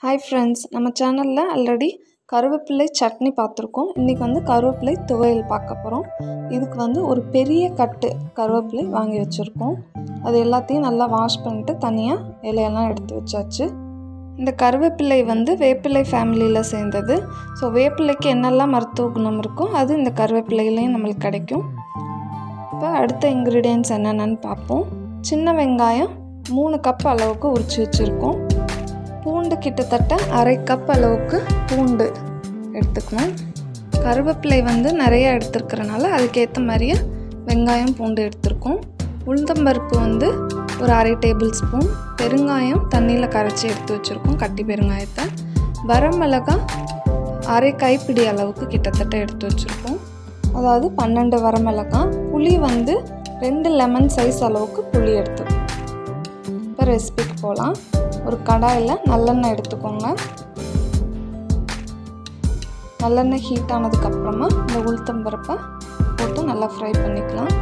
hi friends நம்ம சேனலில் already கருவேப்பிலை சட்னி பார்த்துருக்கோம் இன்றைக்கி வந்து கருவேப்பிலை துவையல் பார்க்க போகிறோம் இதுக்கு வந்து ஒரு பெரிய கட்டு கருவேப்பிலை வாங்கி வச்சுருக்கோம் அது எல்லாத்தையும் நல்லா வாஷ் பண்ணிட்டு தனியாக இலையெல்லாம் எடுத்து வச்சாச்சு இந்த கருவேப்பிலை வந்து வேப்பிலை ஃபேமிலியில் சேர்ந்தது ஸோ வேப்பிலைக்கு என்னெல்லாம் மருத்துவ குணம் இருக்கோ அது இந்த கருவேப்பிலையிலையும் நம்மளுக்கு கிடைக்கும் இப்போ அடுத்த இன்க்ரீடியன்ட்ஸ் என்னென்னு பார்ப்போம் சின்ன வெங்காயம் மூணு கப் அளவுக்கு உரிச்சு வச்சுருக்கோம் பூண்டு கிட்டத்தட்ட அரை கப் அளவுக்கு பூண்டு எடுத்துக்கணும் கருவேப்பிலை வந்து நிறைய எடுத்துருக்கிறனால அதுக்கேற்ற மாதிரியே வெங்காயம் பூண்டு எடுத்திருக்கோம் உளுந்தம்பருப்பு வந்து ஒரு அரை டேபிள் ஸ்பூன் பெருங்காயம் தண்ணியில் கரைச்சி எடுத்து வச்சுருக்கோம் கட்டி பெருங்காயத்தை வரமிளகா அரை கைப்பிடி அளவுக்கு கிட்டத்தட்ட எடுத்து வச்சுருக்கோம் அதாவது பன்னெண்டு வரமிளகாய் புளி வந்து ரெண்டு லெமன் சைஸ் அளவுக்கு புளி எடுத்துக்கணும் இப்போ ரெசிபிக்கு போகலாம் ஒரு கடாயில் நல்லெண்ணெய் எடுத்துக்கோங்க நல்லெண்ணெய் ஹீட் ஆனதுக்கப்புறமா இந்த உளுத்தம்பருப்பை போட்டு நல்லா ஃப்ரை பண்ணிக்கலாம்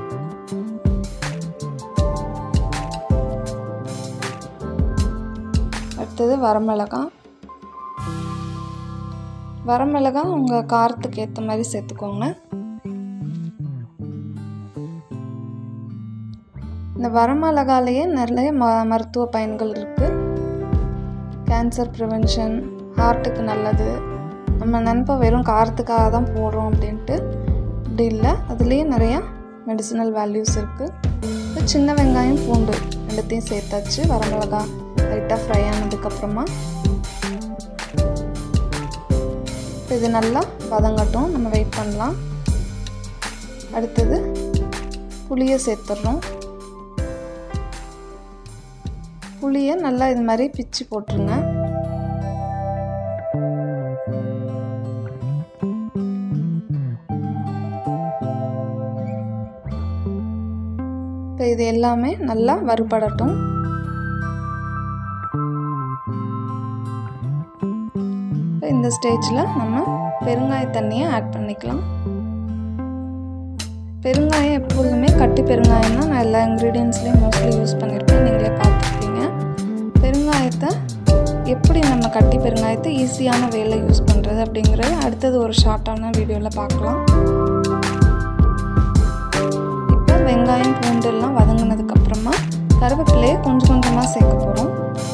அடுத்தது வரமிளகாய் வரமிளகாய் உங்கள் காரத்துக்கு ஏற்ற மாதிரி சேர்த்துக்கோங்க இந்த வரமிளகாலேயே நிறைய ம மருத்துவ பயன்கள் இருக்குது கேன்சர் ப்ரிவென்ஷன் ஹார்ட்டுக்கு நல்லது நம்ம நினப்ப வெறும் காரத்துக்காக தான் போடுறோம் அப்படின்ட்டு அப்படி இல்லை அதுலேயே நிறையா மெடிசினல் வேல்யூஸ் இருக்குது இப்போ சின்ன வெங்காயம் பூண்டு ரெண்டுத்தையும் சேர்த்தாச்சு வரமிளகா லைட்டாக ஃப்ரை ஆனதுக்கப்புறமா இப்போ இது நல்லா வதங்கட்டும் நம்ம வெயிட் பண்ணலாம் அடுத்தது புளியை சேர்த்துட்றோம் புளியை நல்லா இது மாதிரி பிச்சு போட்டுருங்க இப்போ இது எல்லாமே நல்லா வறுபடட்டும் இப்போ இந்த ஸ்டேஜில் நம்ம பெருங்காய தண்ணியை ஆட் பண்ணிக்கலாம் பெருங்காயம் எப்பொழுதுமே கட்டி பெருங்காயம் தான் நான் எல்லா இன்க்ரீடியன்ஸ்லேயும் மோஸ்ட்லி யூஸ் பண்ணியிருக்கேன் நீங்களே பார்த்துருப்பீங்க பெருங்காயத்தை எப்படி நம்ம கட்டி பெருங்காயத்தை ஈஸியான வேலை யூஸ் பண்ணுறது அப்படிங்கிறது அடுத்தது ஒரு ஷார்ட்டான வீடியோவில் பார்க்கலாம் இப்போ வெங்காயம் பூண்டு எல்லாம் வதங்கினதுக்கப்புறமா கருவேப்பிலையை கொஞ்சம் கொஞ்சமாக சேர்க்க போகிறோம்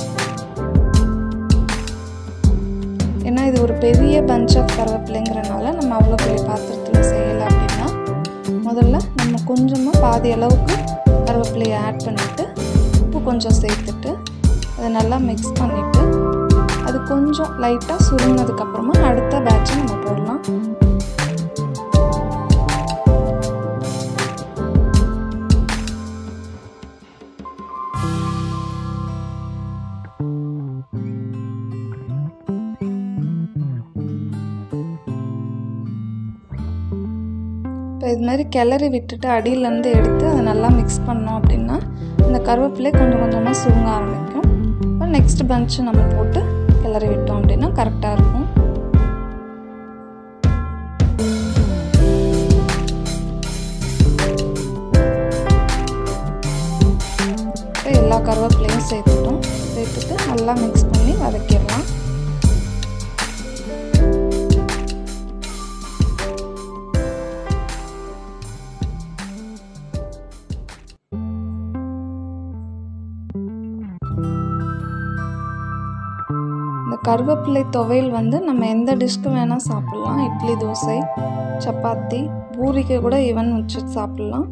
ஏன்னா இது ஒரு பெரிய பஞ்ச் ஆஃப் கருவேப்பிலைங்கிறனால நம்ம அவ்வளோ பெரிய பாத்திரத்தில் செய்யலை அப்படின்னா முதல்ல நம்ம கொஞ்சமாக பாதி அளவுக்கு கருவேப்பிலையை ஆட் பண்ணிவிட்டு உப்பு கொஞ்சம் சேர்த்துட்டு அதை நல்லா மிக்ஸ் பண்ணிவிட்டு அது கொஞ்சம் லைட்டாக சுருங்கினதுக்கப்புறமா அடுத்த பேட்சை நம்ம போடலாம் இப்போ இது மாதிரி கிளறி விட்டுட்டு அடியிலேருந்து எடுத்து அதை நல்லா மிக்ஸ் பண்ணோம் அப்படின்னா இந்த கருவேப்பிலை கொஞ்சம் கொஞ்சமாக சுருங்க ஆரம்பிக்கும் இப்போ நெக்ஸ்ட் பஞ்சு நம்ம போட்டு கிளறி விட்டோம் அப்படின்னா கரெக்டாக இருக்கும் இப்போ எல்லா கருவேப்பிலையும் சேர்த்துட்டோம் சேர்த்துட்டு நல்லா மிக்ஸ் பண்ணி வதக்கிடலாம் இந்த கருவேப்பிலை துவையல் வந்து நம்ம எந்த டிஷ்க்கு வேணால் சாப்பிட்லாம் இட்லி தோசை சப்பாத்தி பூரிக்கு கூட ஈவன் வச்சு சாப்பிட்லாம்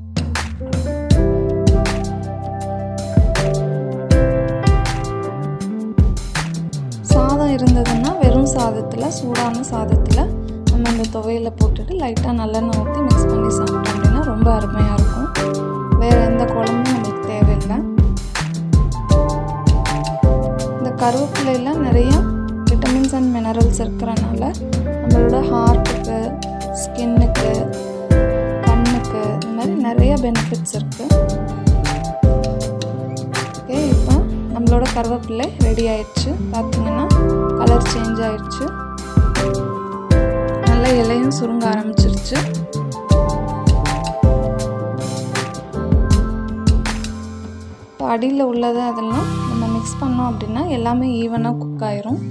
சாதம் இருந்ததுன்னா வெறும் சாதத்தில் சூடான சாதத்தில் நம்ம இந்த துவையலை போட்டுட்டு லைட்டாக நல்லெண்ணெய் ஊற்றி மிக்ஸ் பண்ணி சாப்பிட்டோம் அப்படின்னா ரொம்ப அருமையாக இருக்கும் வேறு எந்த குழம்பும் நமக்கு தேவையில்லை இந்த கருவேப்பிலையில் நிறைய விட்டமின்ஸ் அண்ட் மினரல்ஸ் இருக்கிறனால நம்மளோட ஹார்ட்டுக்கு ஸ்கின்னுக்கு கண்ணுக்கு இந்த மாதிரி நிறைய பெனிஃபிட்ஸ் இருக்குது ஓகே இப்போ நம்மளோட கருவேப்பிலை ரெடி ஆயிடுச்சு பார்த்தீங்கன்னா கலர் சேஞ்ச் ஆயிடுச்சு நல்ல இலையும் சுருங்க ஆரம்பிச்சிருச்சு இப்போ அடியில் உள்ளது அதெல்லாம் நம்ம நம்ம மிக்ஸ் பண்ணோம் அப்படின்னா எல்லாமே ஈவனாக குக் ஆயிரும்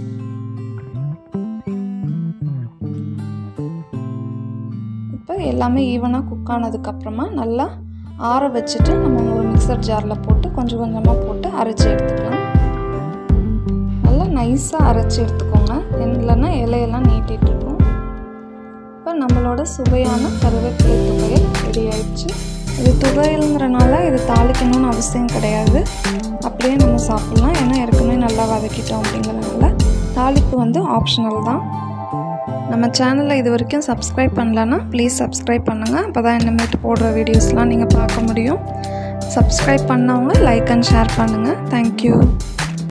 இப்போ எல்லாமே ஈவனாக குக் ஆனதுக்கப்புறமா நல்லா ஆற வச்சுட்டு நம்ம ஒரு மிக்சர் ஜாரில் போட்டு கொஞ்சம் கொஞ்சமாக போட்டு அரைச்சி எடுத்துக்கலாம் நல்லா நைஸாக அரைச்சி எடுத்துக்கோங்க இல்லைன்னா இலையெல்லாம் நீட்டிகிட்டு இருக்கும் இப்போ நம்மளோட சுவையான கருவேப்பிலை துவையல் ரெடி ஆயிடுச்சு இது துவையலுங்கிறனால இது தாளிக்கணும்னு அவசியம் கிடையாது அப்படியே நம்ம சாப்பிட்லாம் ஏன்னா ஏற்கனவே நல்லா வதக்கிட்டோம் அப்படிங்கிறனால தாளிப்பு வந்து ஆப்ஷனல் தான் நம்ம சேனலில் இது வரைக்கும் சப்ஸ்கிரைப் பண்ணலன்னா ப்ளீஸ் சப்ஸ்கிரைப் பண்ணுங்கள் அப்போ தான் இனிமேட்டு போடுற வீடியோஸ்லாம் நீங்கள் பார்க்க முடியும் சப்ஸ்கிரைப் பண்ணவங்க லைக் அண்ட் ஷேர் பண்ணுங்கள் தேங்க்யூ